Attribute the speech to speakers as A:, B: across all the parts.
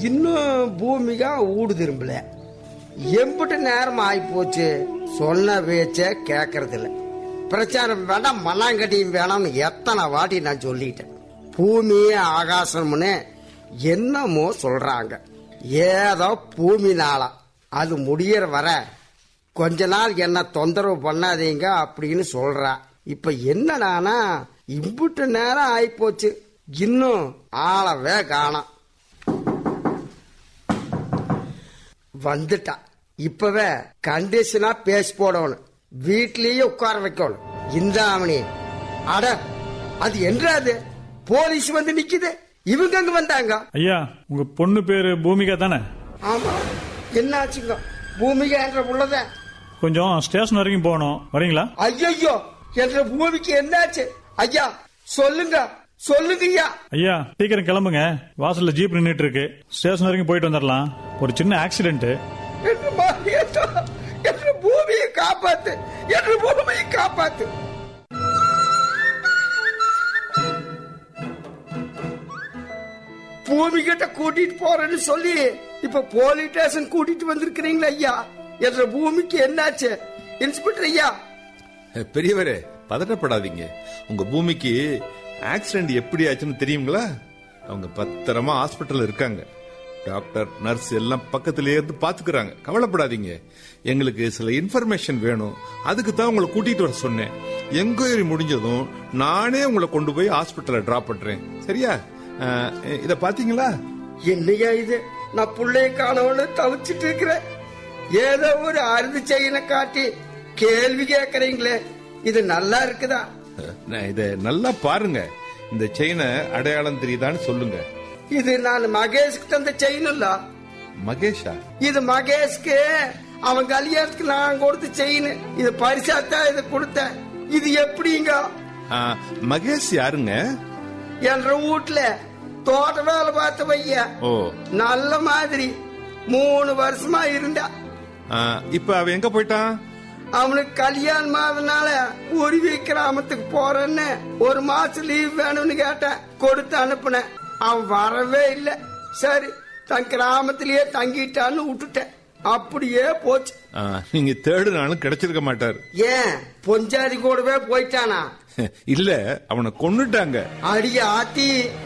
A: இன்னும் பூமிகா ஊடு திரும்பல எம்பிட்டு நேரம் ஆகி போச்சு சொன்ன பேச்ச கேட்கறது இல்ல பிரச்சாரம் வேண்டாம் மண்ணாங்கட்டியும் வேணாம்னு எத்தனை வாட்டி நான் சொல்லிட்டேன் பூமியே ஆகாசம்னு என்னமோ சொல்றாங்க ஏதோ பூமி நாளா அது முடியற வர கொஞ்ச நாள் என்ன தொந்தரவு பண்ணாதீங்க அப்படின்னு சொல்றா இப்ப என்னடானா இம்புட்டு நேரம் ஆயிப்போச்சு இன்னும் ஆளவே காணோம் வந்துட்டா இப்பவே கண்டிஷனா பேசி போடணும் வீட்லயே உட்கார வைக்கணும் இந்த அவனி அட அது என்றாது போலீஸ் வந்து நிக்குது இவங்க அங்க வந்தாங்க
B: ஐயா உங்க பொண்ணு பேரு பூமிகா தானே
A: ஆமா என்னாச்சுங்க பூமிகா என்ற உள்ளத
B: கொஞ்சம் ஸ்டேஷன் வரைக்கும் போகணும் வரீங்களா
A: ஐயோ என்ற பூமிக்கு என்னாச்சு ஐயா சொல்லுங்க சொல்லுங்க ஐயா
B: ஐயா சீக்கிரம் கிளம்புங்க வாசல்ல ஜீப் நின்னுட்டு இருக்கு ஸ்டேஷன் வரைக்கும் போயிட்டு வந்துடலாம் ஒரு சின்ன ஆக்சிடென்ட்
A: என்ற மாரியத்தா என்ற பூமியை காப்பாத்து என்ற பூமியை காப்பாத்து பூமி கிட்ட கூட்டிட்டு போறேன்னு சொல்லி இப்ப போலீஸ் ஸ்டேஷன் கூட்டிட்டு வந்திருக்கிறீங்களா ஐயா என்ற பூமிக்கு என்னாச்சு இன்ஸ்பெக்டர் ஐயா
C: பெரியவரே பதட்டப்படாதீங்க உங்க பூமிக்கு ஆக்சிடென்ட் எப்படி ஆச்சுன்னு தெரியுங்களா அவங்க பத்திரமா ஹாஸ்பிட்டல்ல இருக்காங்க டாக்டர் நர்ஸ் எல்லாம் பக்கத்திலே இருந்து பாத்துக்கிறாங்க கவலைப்படாதீங்க எங்களுக்கு சில இன்ஃபர்மேஷன் வேணும் அதுக்கு தான் உங்களை கூட்டிட்டு வர சொன்னேன் என்கொயரி முடிஞ்சதும் நானே உங்களை கொண்டு போய் ஹாஸ்பிட்டல்ல டிராப் பண்றேன் சரியா அஹ், இத பாத்தீங்களா
A: என்னையா இது நான் புள்ளைய காணவனு தவிச்சிட்டு இருக்கிறேன் ஏதோ ஒரு அறுதி செய்யனை காட்டி கேள்வி கேக்குறீங்களே இது நல்லா இருக்குதா
C: நான் இத நல்லா பாருங்க இந்த செயினை அடையாளம் தெரியுதான்னு சொல்லுங்க
A: இது நான் மகேஷ்க்கு தந்த செயின் இல்ல
C: மகேஷா
A: இது மகேஷ்க்கு அவன் கல்யாணத்துக்கு நான் கொடுத்த செயின் இது பரிசாத்தான் இது கொடுத்தேன் இது எப்படிங்க
C: ஆ, மகேஷ் யாருங்க
A: என்ற வீட்டுல தோட்ட வேலை பார்த்த பையன்
C: ஓ
A: நல்ல மாதிரி மூணு வருஷமா இருந்தா
C: ஆ, இப்ப அவன் எங்க போயிட்டான்
A: அவனுக்கு கல்யாணம் ஆகுதுனால உருவி கிராமத்துக்கு போறேன்னு ஒரு மாசம் லீவ் வேணும்னு கேட்டேன் கொடுத்து அனுப்புனேன் அவன் வரவே இல்லை சரி தன் கிராமத்திலேயே தங்கிட்டான்னு விட்டுட்டேன் அப்படியே போச்சு
C: ஆ, நீங்க தேடுனாலும் கிடைச்சிருக்க மாட்டார்
A: ஏன் பொஞ்சாதி கூடவே போயிட்டானா
C: இல்ல அவனை கொன்னுட்டாங்க
A: அடிய ஆத்தி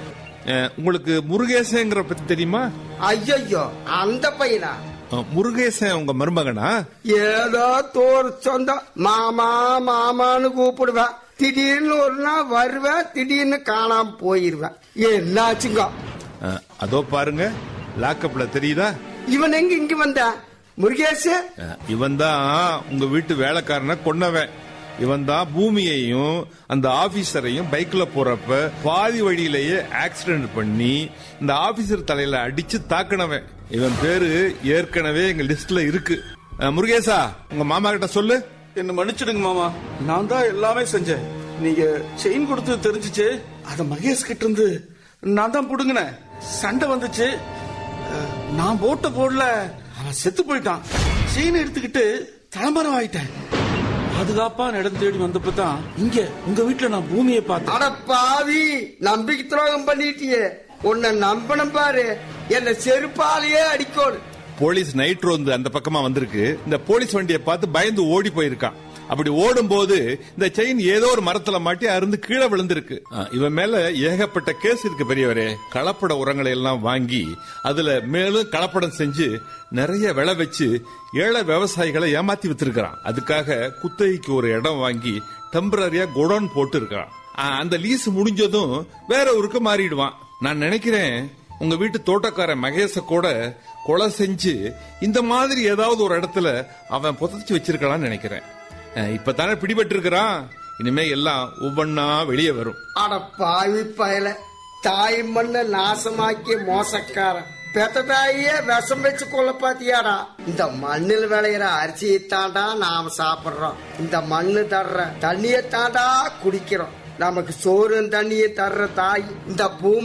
C: ஆ, உங்களுக்கு முருகேசங்கிற பத்தி தெரியுமா
A: ஐயோ அந்த பையனா
C: ஆ, முருகேசன் உங்க மருமகனா
A: ஏதோ தோறு சொந்தம் மாமா மாமான்னு கூப்பிடுவேன் திடீர்னு ஒரு நாள் வருவேன் திடீர்னு காணாம போயிருவேன் என்னாச்சுங்க
C: ஆ, அதோ பாருங்க லாக்கப்ல தெரியுதா
A: இவன் எங்க இங்க வந்தான் முருகேஷ்
C: இவன் தான் உங்க வீட்டு வேலைக்காரனை கொன்னவன் இவன் தான் பூமியையும் அந்த ஆபீசரையும் பைக்ல போறப்ப பாதி வழியிலேயே ஆக்சிடென்ட் பண்ணி இந்த ஆபீசர் தலையில அடிச்சு தாக்குனவன் இவன் பேரு ஏற்கனவே எங்க லிஸ்ட்ல இருக்கு அஹ், முருகேசா உங்க மாமா கிட்ட சொல்லு
D: என்ன மன்னிச்சிடுங்க மாமா நான் தான் எல்லாமே செஞ்சேன் நீங்க செயின் கொடுத்து தெரிஞ்சுச்சு அத மகேஷ் கிட்ட இருந்து நான் தான் புடுங்கினேன் சண்டை வந்துச்சு அஹ், நான் போட்ட போடல அவன் செத்து போயிட்டான் செயின் எடுத்துக்கிட்டு தலைமரம் ஆயிட்டேன் பாதுகாப்பா இடம் தேடி வந்தப்ப தான் இங்க உங்க வீட்டுல நான் பூமியை பார்த்தேன்
A: அட பாவி நம்பிக்கை துரோகம் பண்ணிட்டியே உன்னை நம்பணும் பாரு என்ன செருப்பாலேயே அடிக்கணும்
C: போலீஸ் நைட் ரோந்து அந்த பக்கமா வந்திருக்கு இந்த போலீஸ் வண்டியை பார்த்து பயந்து ஓடி போயிருக்கான் அப்படி ஓடும் போது இந்த செயின் ஏதோ ஒரு மரத்துல மாட்டி அருந்து கீழே விழுந்திருக்கு அஹ், இவன் மேல ஏகப்பட்ட கேஸ் இருக்கு பெரியவரே கலப்பட உரங்களை எல்லாம் வாங்கி அதுல மேலும் கலப்படம் செஞ்சு நிறைய விளை வச்சு ஏழை விவசாயிகளை ஏமாத்தி வித்திருக்கிறான் அதுக்காக குத்தகைக்கு ஒரு இடம் வாங்கி டெம்பரரியா குடோன் போட்டு இருக்கான் அஹ், அந்த லீஸ் முடிஞ்சதும் வேற ஊருக்கு மாறிடுவான் நான் நினைக்கிறேன் உங்க வீட்டு தோட்டக்காரன் மகேஷ கூட கொலை செஞ்சு இந்த மாதிரி ஏதாவது ஒரு இடத்துல அவன் புதைச்சு வச்சிருக்கலாம்னு நினைக்கிறேன் அஹ் இப்பதானே பிடிபட்டு இருக்கிறான் இனிமே எல்லாம் ஒவ்வொன்னா வெளியே வரும்
A: அட பாவி பயல தாய் மண்ண நாசமாக்கிய மோசக்காரன் பெத்த தாயே விஷம் வச்சு கொள்ள பாத்தியாடா இந்த மண்ணில் விளையிற அரிசியை தாண்டா நாம சாப்பிடுறோம் இந்த மண்ணு தர்ற தண்ணியை தாண்டா குடிக்கிறோம் நமக்கு சோறு தண்ணியை தர்ற தாய் இந்த பூமா